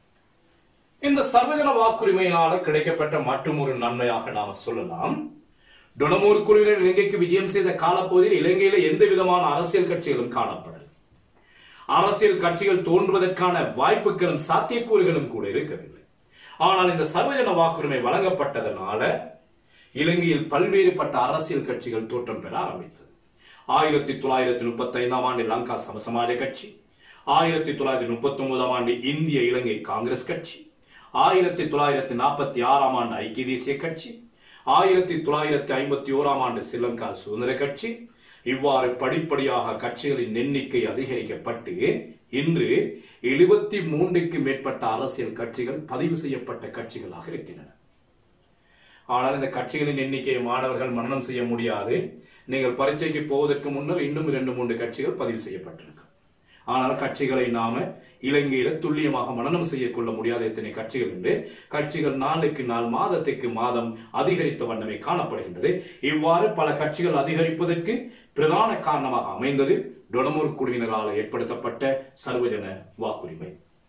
இந்த சர்வஜன வாக்குரிமையினால கிடைக்கப்பட்ட மற்றும் ஒரு நன்மையாக நாம சொல்லலாம் டொனமூர் குழுவினர் இலங்கைக்கு விஜயம் செய்த காலப்பகுதியில் இலங்கையில எந்த விதமான அரசியல் கட்சிகளும் காணப்படல அரசியல் கட்சிகள் தோன்றுவதற்கான வாய்ப்புகளும் சாத்தியக்கூறுகளும் கூட இருக்கவில்லை ஆனால் இந்த சர்வஜன வாக்குரிமை வழங்கப்பட்டதனால இலங்கையில் பல்வேறுபட்ட அரசியல் கட்சிகள் தோற்றம் பெற ஆரம்பித்தது ஆயிரத்தி தொள்ளாயிரத்தி முப்பத்தி ஐந்தாம் ஆண்டு லங்கா சமசமாஜ கட்சி ஆயிரத்தி தொள்ளாயிரத்தி முப்பத்தி ஒன்பதாம் ஆண்டு இந்திய இலங்கை காங்கிரஸ் கட்சி ஆயிரத்தி தொள்ளாயிரத்தி நாற்பத்தி ஆறாம் ஆண்டு ஐக்கிய தேசிய கட்சி ஆயிரத்தி தொள்ளாயிரத்தி ஐம்பத்தி ஓராம் ஆண்டு ஸ்ரீலங்கா சுதந்திர கட்சி இவ்வாறு படிப்படியாக கட்சிகளின் எண்ணிக்கை அதிகரிக்கப்பட்டு இன்று எழுபத்தி மூன்றுக்கு மேற்பட்ட அரசியல் கட்சிகள் பதிவு செய்யப்பட்ட கட்சிகளாக இருக்கின்றன ஆனால் இந்த கட்சிகளின் எண்ணிக்கையை மாணவர்கள் மரணம் செய்ய முடியாது நீங்கள் பரீட்சைக்கு போவதற்கு முன்னர் இன்னும் இரண்டு மூன்று கட்சிகள் பதிவு செய்யப்பட்டிருக்கும் ஆனால் கட்சிகளை நாம இலங்கையில துல்லியமாக மனனம் செய்ய கொள்ள முடியாத எத்தனை கட்சிகள் என்று கட்சிகள் நாளுக்கு நாள் மாதத்துக்கு மாதம் அதிகரித்த வண்ணமே காணப்படுகின்றது இவ்வாறு பல கட்சிகள் அதிகரிப்பதற்கு பிரதான காரணமாக அமைந்தது டொனமூர் குழுவினரால் ஏற்படுத்தப்பட்ட சர்வஜன வாக்குரிமை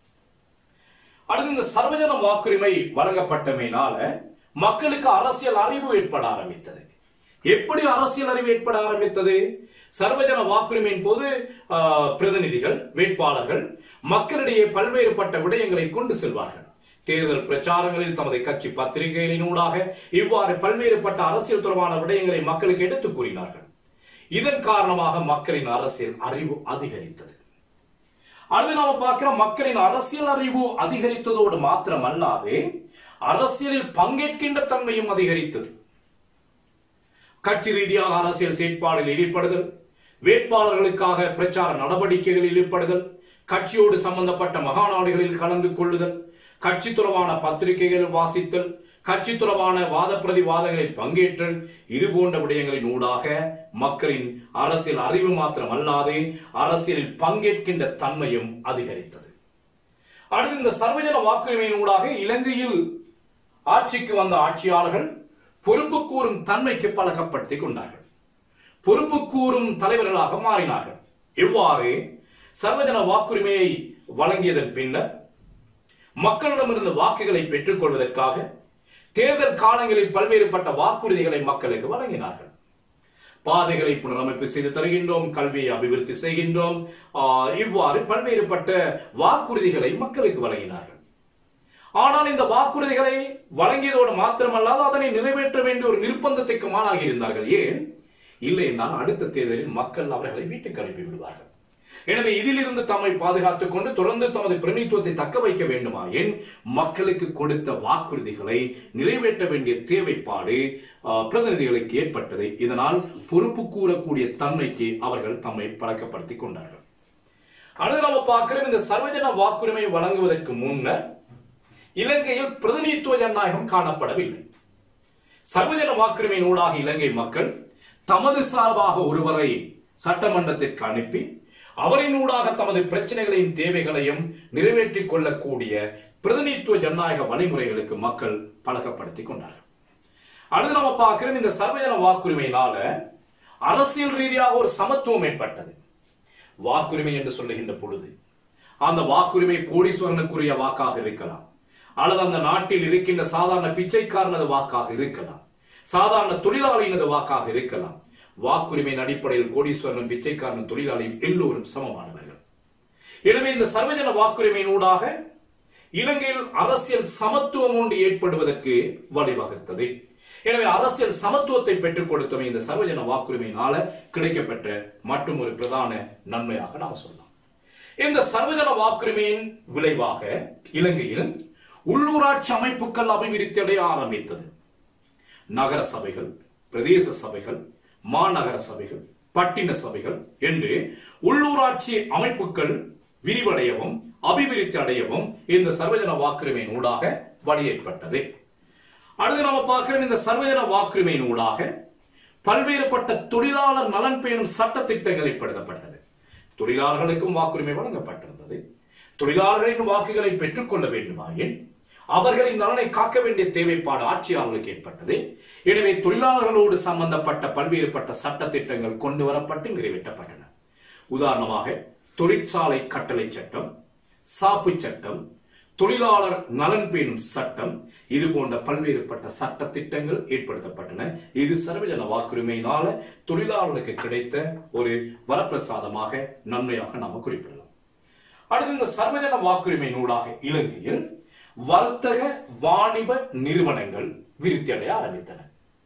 அடுத்து இந்த சர்வஜன வாக்குரிமை வழங்கப்பட்டமையினால மக்களுக்கு அரசியல் அறிவு ஏற்பட ஆரம்பித்தது எப்படி அரசியல் அறிவு ஏற்பட ஆரம்பித்தது சர்வஜன வாக்குரிமையின் போது ஆஹ், பிரதிநிதிகள் வேட்பாளர்கள் மக்களிடையே பல்வேறுபட்ட விடயங்களை கொண்டு செல்வார்கள் தேர்தல் பிரச்சாரங்களில் தமது கட்சி பத்திரிகைகளினூடாக இவ்வாறு பல்வேறுபட்ட அரசியல் தொடர்பான விடயங்களை மக்களுக்கு எடுத்துக் கூறினார்கள் இதன் காரணமாக மக்களின் அரசியல் அறிவு அதிகரித்தது அடுத்து நாம பார்க்கிறோம் மக்களின் அரசியல் அறிவு அதிகரித்ததோடு மாத்திரமல்லாது அரசியலில் பங்கேற்கின்ற தன்மையும் அதிகரித்தது கட்சி ரீதியாக அரசியல் செயற்பாடில் ஈடுபடுதல் வேட்பாளர்களுக்காக பிரச்சார நடவடிக்கைகளில் ஈடுபடுதல் கட்சியோடு சம்பந்தப்பட்ட மகாநாடுகளில் கலந்து கொள்ளுதல் கட்சி தொடர்பான பத்திரிகைகள் வாசித்தல் கட்சி தொடர்பான வாத பிரதிவாதங்களில் பங்கேற்றல் இது போன்ற விடயங்களின் ஊடாக மக்களின் அரசியல் அறிவு மாத்திரமல்லாது அரசியலில் பங்கேற்கின்ற தன்மையும் அதிகரித்தது அடுத்து இந்த சர்வஜன வாக்குரிமையின் ஊடாக இலங்கையில் ஆட்சிக்கு வந்த ஆட்சியாளர்கள் பொறுப்பு கூறும் தன்மைக்கு பழக்கப்படுத்திக் கொண்டார்கள் பொறுப்பு கூறும் தலைவர்களாக மாறினார்கள் இவ்வாறு சர்வஜன வாக்குரிமையை வழங்கியதன் பின்னர் மக்களிடமிருந்து வாக்குகளை பெற்றுக் கொள்வதற்காக தேர்தல் காலங்களில் பல்வேறுபட்ட வாக்குறுதிகளை மக்களுக்கு வழங்கினார்கள் பாதைகளை புனரமைப்பு செய்து தருகின்றோம் கல்வியை அபிவிருத்தி செய்கின்றோம் ஆஹ், இவ்வாறு பல்வேறுபட்ட வாக்குறுதிகளை மக்களுக்கு வழங்கினார்கள் ஆனால் இந்த வாக்குறுதிகளை வழங்கியதோடு மாத்திரமல்லாது அதனை நிறைவேற்ற வேண்டிய ஒரு நிர்பந்தத்துக்கு மாறாகி இருந்தார்கள் ஏன் இல்லை என்றால் அடுத்த தேர்தலில் மக்கள் அவர்களை வீட்டுக்கு அனுப்பி விடுவார்கள் எனவே இதிலிருந்து தம்மை பாதுகாத்துக் கொண்டு தொடர்ந்து தமது பிரதிநிதித்துவத்தை தக்க வைக்க வேண்டுமாயின் மக்களுக்கு கொடுத்த வாக்குறுதிகளை நிறைவேற்ற வேண்டிய தேவைப்பாடு ஆஹ், பிரதிநிதிகளுக்கு ஏற்பட்டது இதனால் பொறுப்பு கூறக்கூடிய தன்மைக்கு அவர்கள் தம்மை பழக்கப்படுத்திக் கொண்டார்கள் அடுத்து நம்ம பார்க்கிறோம் இந்த சர்வஜன வாக்குரிமை வழங்குவதற்கு முன்னர் இலங்கையில் பிரதிநிதித்துவ ஜனநாயகம் காணப்படவில்லை சர்வஜன வாக்குரிமையின் ஊடாக இலங்கை மக்கள் தமது சார்பாக ஒருவரை சட்டமன்றத்திற்கு அனுப்பி அவரினூடாக தமது பிரச்சனைகளையும் தேவைகளையும் நிறைவேற்றிக் கொள்ளக்கூடிய பிரதிநிதித்துவ ஜனநாயக வழிமுறைகளுக்கு மக்கள் பழக்கப்படுத்திக் கொண்டார்கள் அடுத்து நம்ம பார்க்கிறோம் இந்த சர்வஜன வாக்குரிமையினால அரசியல் ரீதியாக ஒரு சமத்துவம் ஏற்பட்டது வாக்குரிமை என்று சொல்லுகின்ற பொழுது அந்த வாக்குரிமை கோடீஸ்வரனுக்குரிய வாக்காக இருக்கலாம் அல்லது அந்த நாட்டில் இருக்கின்ற சாதாரண பிச்சைக்காரனது வாக்காக இருக்கலாம் சாதாரண தொழிலாளியினது வாக்காக இருக்கலாம் வாக்குரிமையின் அடிப்படையில் கோடீஸ்வரனும் பிச்சைக்காரனும் தொழிலாளியும் எல்லோரும் சமமானவர்கள் எனவே இந்த சர்வஜன வாக்குரிமையினூடாக இலங்கையில் அரசியல் சமத்துவம் ஒன்று ஏற்படுவதற்கு வழிவகுத்தது எனவே அரசியல் சமத்துவத்தை பெற்றுக் கொடுத்தவை இந்த சர்வஜன வாக்குரிமையினால கிடைக்கப்பெற்ற மற்றும் ஒரு பிரதான நன்மையாக நாம் சொல்லலாம் இந்த சர்வஜன வாக்குரிமையின் விளைவாக இலங்கையில் உள்ளூராட்சி அமைப்புகள் அபிவிருத்தி அடைய ஆரம்பித்தது நகர சபைகள் பிரதேச சபைகள் மாநகர சபைகள் பட்டின சபைகள் என்று உள்ளூராட்சி அமைப்புகள் விரிவடையவும் அபிவிருத்தி அடையவும் இந்த சர்வஜன வாக்குரிமையின் ஊடாக வழி ஏற்பட்டது அடுத்து நம்ம பார்க்கிறோம் இந்த சர்வஜன வாக்குரிமையின் ஊடாக பல்வேறுபட்ட தொழிலாளர் நலன் பேணும் சட்ட திட்டங்கள் ஏற்படுத்தப்பட்டது தொழிலாளர்களுக்கும் வாக்குரிமை வழங்கப்பட்டிருந்தது தொழிலாளர்களின் வாக்குகளை பெற்றுக்கொள்ள வேண்டுமாயின் அவர்களின் நலனை காக்க வேண்டிய தேவைப்பாடு ஆட்சியாளர்களுக்கு ஏற்பட்டது எனவே தொழிலாளர்களோடு சம்பந்தப்பட்ட பல்வேறுபட்ட சட்ட திட்டங்கள் கொண்டு வரப்பட்டு நிறைவேற்றப்பட்டன உதாரணமாக தொழிற்சாலை கட்டளை சட்டம் சாப்பு சட்டம் தொழிலாளர் நலன் பேணும் சட்டம் இது போன்ற பல்வேறுபட்ட சட்ட திட்டங்கள் ஏற்படுத்தப்பட்டன இது சர்வஜன வாக்குரிமையினால தொழிலாளர்களுக்கு கிடைத்த ஒரு வரப்பிரசாதமாக நன்மையாக நாம குறிப்பிடலாம் அடுத்து இந்த சர்வஜன வாக்குரிமை நூலாக இலங்கையில் வர்த்தக வாணிப நிறுவனங்கள் விருத்தி அடைய ஆரம்பித்தன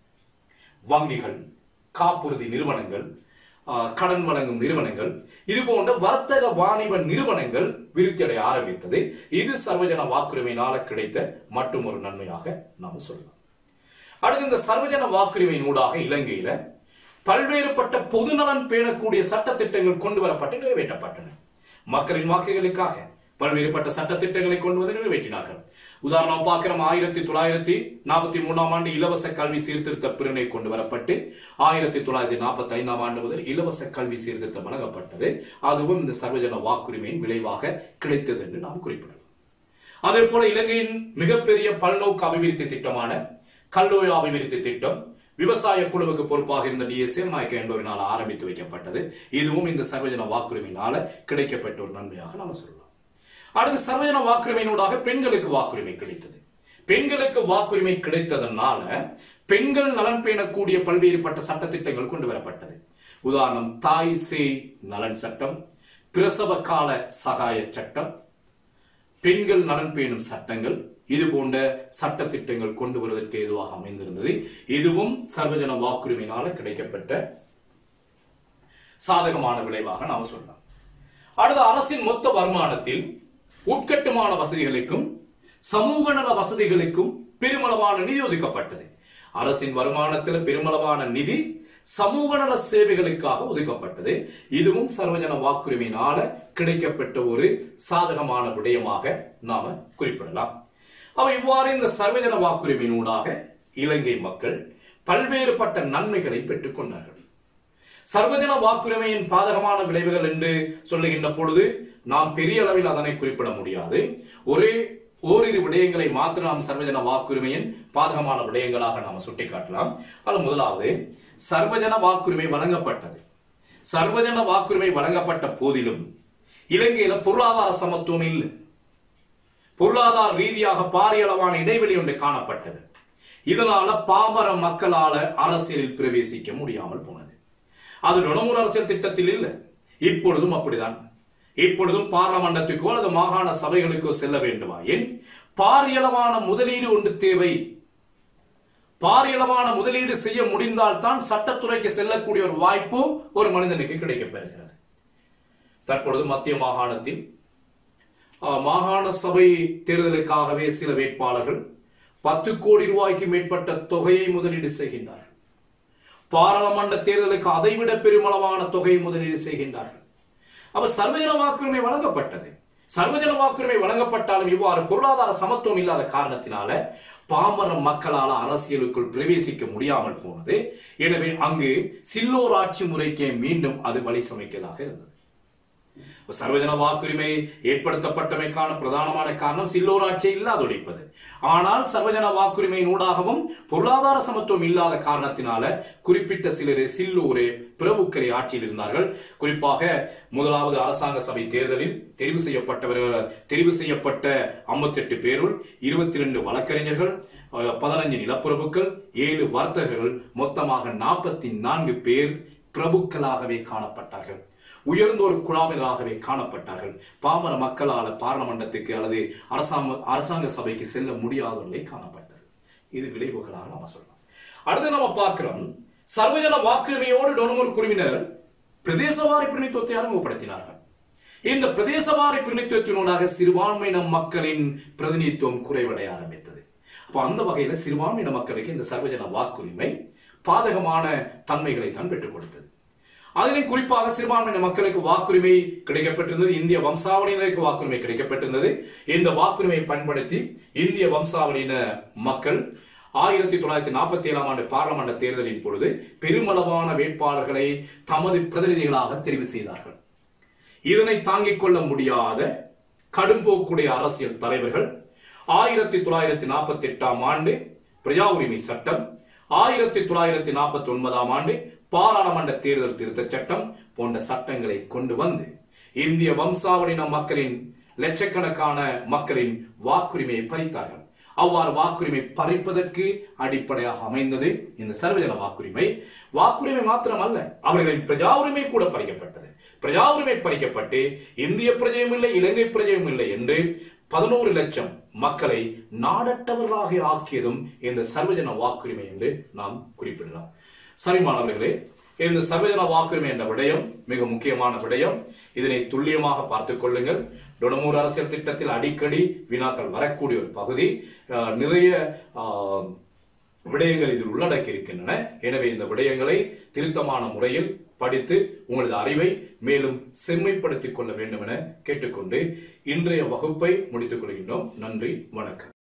வங்கிகள் காப்புறுதி நிறுவனங்கள் ஆஹ், கடன் வழங்கும் நிறுவனங்கள் இது போன்ற வர்த்தக வாணிப நிறுவனங்கள் விருத்தி அடைய ஆரம்பித்தது இது சர்வஜன வாக்குரிமையினால கிடைத்த மற்றும் ஒரு நன்மையாக நாம சொல்லலாம் அடுத்து இந்த சர்வஜன வாக்குரிமை நூடாக இலங்கையில பல்வேறுபட்ட பொதுநலன் பேணக்கூடிய சட்ட திட்டங்கள் கொண்டு வரப்பட்டு நிறைவேற்றப்பட்டன மக்களின் வாக்குகளுக்காக பல்வேறுபட்ட சட்ட திட்டங்களை கொண்டு வந்து நிறைவேற்றினார்கள் உதாரணம் பார்க்கிறோம் ஆயிரத்தி தொள்ளாயிரத்தி நாற்பத்தி மூணாம் ஆண்டு இலவச கல்வி சீர்திருத்த பிரிவினை கொண்டு வரப்பட்டு ஆயிரத்தி தொள்ளாயிரத்தி நாற்பத்தி ஐந்தாம் ஆண்டு முதல் இலவச கல்வி சீர்திருத்தம் வழங்கப்பட்டது அதுவும் இந்த சர்வஜன வாக்குரிமையின் விளைவாக கிடைத்தது என்று நாம் குறிப்பிடலாம் அதே போல இலங்கையின் மிகப்பெரிய பல்நோக்கு அபிவிருத்தி திட்டமான கல்லூரி அபிவிருத்தி திட்டம் விவசாய குழுவுக்கு பொறுப்பாக இருந்த டி எஸ் நாயக்க என்பவரினால் ஆரம்பித்து வைக்கப்பட்டது இதுவும் இந்த சர்வஜன வாக்குரிமையினால கிடைக்கப்பட்ட ஒரு நன்மையாக நாம சொல்லலாம் அடுத்து சர்வஜன வாக்குரிமையினூடாக பெண்களுக்கு வாக்குரிமை கிடைத்தது பெண்களுக்கு வாக்குரிமை கிடைத்ததனால பெண்கள் நலன் பேணக்கூடிய பல்வேறுபட்ட சட்டத்திட்டங்கள் கொண்டு வரப்பட்டது உதாரணம் தாய் சேய் நலன் சட்டம் பிரசவ கால சகாய சட்டம் பெண்கள் நலன் பேணும் சட்டங்கள் இது போன்ற சட்ட திட்டங்கள் கொண்டு வருவதற்கு ஏதுவாக அமைந்திருந்தது இதுவும் சர்வஜன வாக்குரிமையினால கிடைக்கப்பட்ட சாதகமான விளைவாக நாம் சொல்லலாம் அடுத்து அரசின் மொத்த வருமானத்தில் உட்கட்டுமான வசதிகளுக்கும் சமூக நல வசதிகளுக்கும் பெருமளவான நிதி ஒதுக்கப்பட்டது அரசின் வருமானத்தில் பெருமளவான நிதி சமூக நல சேவைகளுக்காக ஒதுக்கப்பட்டது இதுவும் சர்வஜன வாக்குரிமையினால கிடைக்கப்பட்ட ஒரு சாதகமான விடயமாக நாம குறிப்பிடலாம் அவ இவ்வாறு இந்த சர்வஜன வாக்குரிமையினூடாக இலங்கை மக்கள் பல்வேறுபட்ட நன்மைகளை பெற்றுக் கொண்டார்கள் சர்வஜன வாக்குரிமையின் பாதகமான விளைவுகள் என்று சொல்லுகின்ற பொழுது நாம் பெரிய அளவில் அதனை குறிப்பிட முடியாது ஒரே ஓரிரு விடயங்களை மாத்திரம் நாம் சர்வஜன வாக்குரிமையின் பாதகமான விடயங்களாக நாம் சுட்டிக்காட்டலாம் அது முதலாவது சர்வஜன வாக்குரிமை வழங்கப்பட்டது சர்வஜன வாக்குரிமை வழங்கப்பட்ட போதிலும் இலங்கையில பொருளாதார சமத்துவம் இல்லை பொருளாதார ரீதியாக பாரிய அளவான இடைவெளி ஒன்று காணப்பட்டது இதனால பாமர மக்களால அரசியலில் பிரவேசிக்க முடியாமல் போனது அது நுணமுறை அரசியல் திட்டத்தில் இல்லை இப்பொழுதும் அப்படிதான் இப்பொழுதும் பார்லமன்றத்துக்கோ அல்லது மாகாண சபைகளுக்கோ செல்ல வேண்டுமாயின் பாரியளவான முதலீடு ஒன்று தேவை பாரியளவான முதலீடு செய்ய முடிந்தால்தான் சட்டத்துறைக்கு செல்லக்கூடிய ஒரு வாய்ப்பு ஒரு மனிதனுக்கு கிடைக்கப்பெறுகிறது தற்பொழுது மத்திய மாகாணத்தில் ஆஹ், மாகாண சபை தேர்தலுக்காகவே சில வேட்பாளர்கள் பத்து கோடி ரூபாய்க்கு மேற்பட்ட தொகையை முதலீடு செய்கின்றார்கள் பாராளுமன்ற தேர்தலுக்கு அதைவிட பெருமளவான தொகையை முதலீடு செய்கின்றார்கள் அப்ப சர்வஜன வாக்குரிமை வழங்கப்பட்டது சர்வஜன வாக்குரிமை வழங்கப்பட்டாலும் இவ்வாறு பொருளாதார சமத்துவம் இல்லாத காரணத்தினால பாமர மக்களால் அரசியலுக்குள் பிரவேசிக்க முடியாமல் போனது எனவே அங்கு சில்லோர் ஆட்சி முறைக்கே மீண்டும் அது வழி சமைக்கதாக இருந்தது சர்வஜன வாக்குரிமை ஏற்படுத்தப்பட்டமைக்கான பிரதானமான காரணம் சில்லோர் ஆட்சியை இல்லாதொழிப்பது ஆனால் சர்வஜன வாக்குரிமையின் ஊடாகவும் பொருளாதார சமத்துவம் இல்லாத காரணத்தினால குறிப்பிட்ட சிலரே சில்லூரே பிரபுக்கரை ஆட்சியில் இருந்தார்கள் குறிப்பாக முதலாவது அரசாங்க சபை தேர்தலில் தெரிவு செய்யப்பட்டவர்கள் தெரிவு செய்யப்பட்ட 58 பேருள் இருபத்தி ரெண்டு வழக்கறிஞர்கள் அஹ், பதினஞ்சு நிலப்பிரபுக்கள் ஏழு வர்த்தகர்கள் மொத்தமாக நாற்பத்தி நான்கு பேர் பிரபுக்களாகவே காணப்பட்டார்கள் உயர்ந்த ஒரு குழாமினராகவே காணப்பட்டார்கள் பாமர மக்களால் பார்லமெண்டத்துக்கு அல்லது அரசாங்க அரசாங்க சபைக்கு செல்ல முடியாத நிலை காணப்பட்டது இது விளைவுகளாக நாம சொல்லலாம் அடுத்து நம்ம பார்க்கிறோம் சர்வஜன வாக்குரிமையோடு டொனமூர் குழுவினர் பிரதேசவாரி பிரதிநிதித்துவத்தை அறிமுகப்படுத்தினார்கள் இந்த பிரதேசவாரி பிரதிநிதித்துவத்தினூடாக சிறுபான்மையின மக்களின் பிரதிநிதித்துவம் குறைவடைய ஆரம்பித்தது அப்போ அந்த வகையில சிறுபான்மையின மக்களுக்கு இந்த சர்வஜன வாக்குரிமை பாதகமான தன்மைகளை தான் பெற்றுக் கொடுத்தது அதிலும் குறிப்பாக சிறுபான்மையின மக்களுக்கு வாக்குரிமை கிடைக்கப்பட்டிருந்தது இந்திய வம்சாவளியினருக்கு வாக்குரிமை கிடைக்கப்பட்டிருந்தது இந்த வாக்குரிமையை பயன்படுத்தி இந்திய வம்சாவளியின மக்கள் ஆயிரத்தி தொள்ளாயிரத்தி நாற்பத்தி ஏழாம் ஆண்டு பாராளுமன்ற தேர்தலின் பொழுது பெருமளவான வேட்பாளர்களை தமது பிரதிநிதிகளாக தெரிவு செய்தார்கள் இதனை தாங்கிக் கொள்ள முடியாத கடும்போக்குடைய அரசியல் தலைவர்கள் ஆயிரத்தி தொள்ளாயிரத்தி நாற்பத்தி எட்டாம் ஆண்டு பிரஜா உரிமை சட்டம் ஆயிரத்தி தொள்ளாயிரத்தி நாற்பத்தி ஒன்பதாம் ஆண்டு பாராளுமன்ற தேர்தல் திருத்தச் சட்டம் போன்ற சட்டங்களை கொண்டு வந்து இந்திய வம்சாவளியின மக்களின் லட்சக்கணக்கான மக்களின் வாக்குரிமையை பறித்தார்கள் அவ்வாறு வாக்குரிமை பறிப்பதற்கு அடிப்படையாக அமைந்தது இந்த சர்வஜன வாக்குரிமை வாக்குரிமை மாத்திரமல்ல அவர்களின் பிரஜா உரிமை கூட பறிக்கப்பட்டது பிரஜா உரிமை பறிக்கப்பட்டு இந்திய பிரஜையும் இல்லை இலங்கை பிரஜையும் இல்லை என்று பதினோரு லட்சம் மக்களை நாடற்றவர்களாக ஆக்கியதும் இந்த சர்வஜன வாக்குரிமை என்று நாம் குறிப்பிடலாம் சரி மாணவர்களே இந்த சர்வஜன வாக்குரிமை என்ற விடயம் மிக முக்கியமான விடயம் இதனை துல்லியமாக பார்த்துக் கொள்ளுங்கள் டொடமூர் அரசியல் திட்டத்தில் அடிக்கடி வினாக்கள் வரக்கூடிய ஒரு பகுதி அஹ், நிறைய ஆஹ், விடயங்கள் இதில் உள்ளடக்கி இருக்கின்றன எனவே இந்த விடயங்களை திருத்தமான முறையில் படித்து உங்களது அறிவை மேலும் செம்மைப்படுத்திக் கொள்ள வேண்டும் என கேட்டுக்கொண்டு இன்றைய வகுப்பை முடித்துக் கொள்கின்றோம் நன்றி வணக்கம்